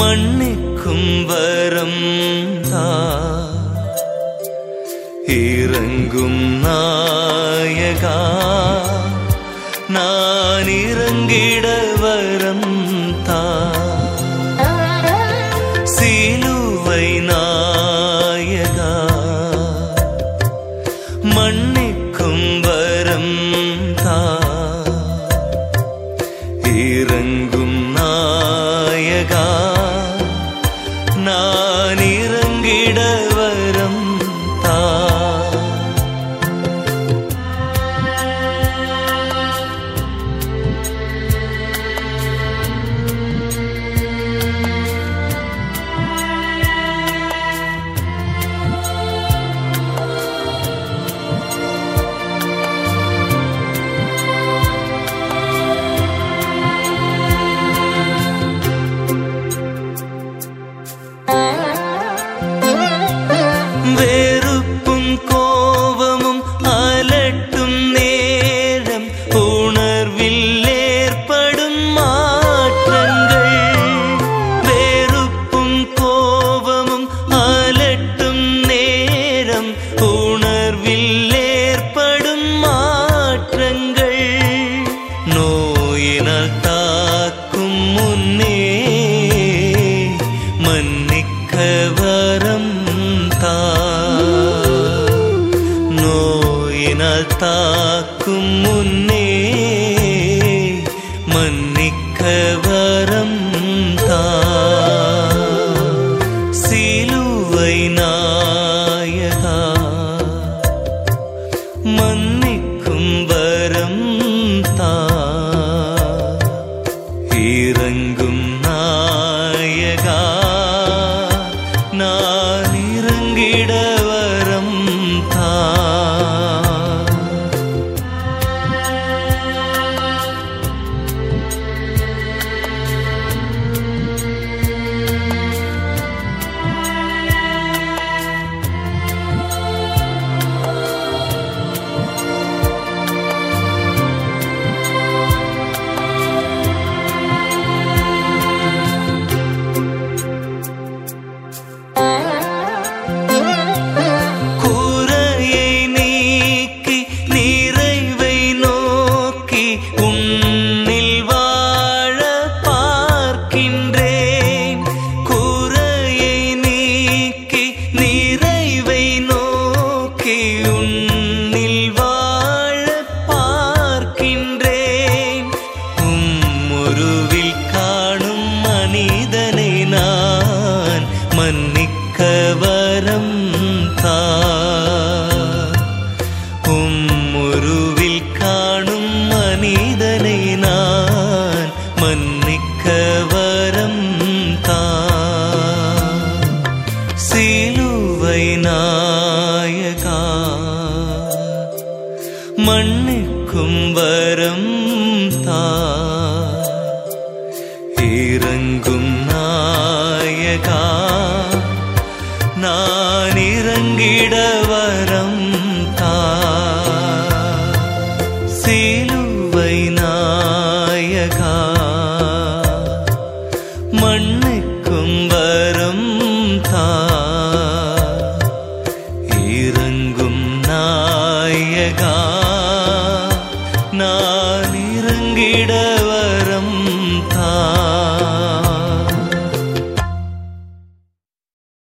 மன்னிக்கும் வரம் தா இறங்கும் நாயகா நான் இறங்கிட வரம் தா சிலுவை நாயகா மன்னிக்கும் வரம் தா இறங்கும் நாயகா நான் இறங்கிட வரம் தா வெறுப்பும் கோபமும் அலட்டும் நேரம் உணர்வில் ஏற்படும் மாற்றங்கள் வெறுப்பும் கோபமும் அலட்டும் நேரம் உணர்வில் ஏற்படும் மாற்றங்கள் நோயினால் தாக்கும் முன்னே மன்னிக்க வரம் தா நோயினால் தாக்கும் முன்னே மன்னிக்க வரம் தா சிலுவை நாயகா மன்னிக்கும் வரம் தா இறங்கும் நாயகா நான் இறங்கிட வரம் தா குறையை நீக்கி நிறைவை நோக்கி உன்னில் வாழ பார்க்கின்றேன் குறையை நீக்கி நிறைவை நோக்கி உன்னில் வாழ பார்க்கின்றேன் உம்முருவில் காணும் மனிதனை நான் மன்னிக்க வரம் தா உம்முருவில் காணும் மனிதனை நான் மன்னிக்க வரம் தா சிலுவை நாயகா மன்னிக்கும் வரம் தா இறங்கும் நாயகா நான் இறங்கிட வரம் தா சிலுவை நாயகா மன்னிக்கும் வரம் தா இறங்கும் நாயகா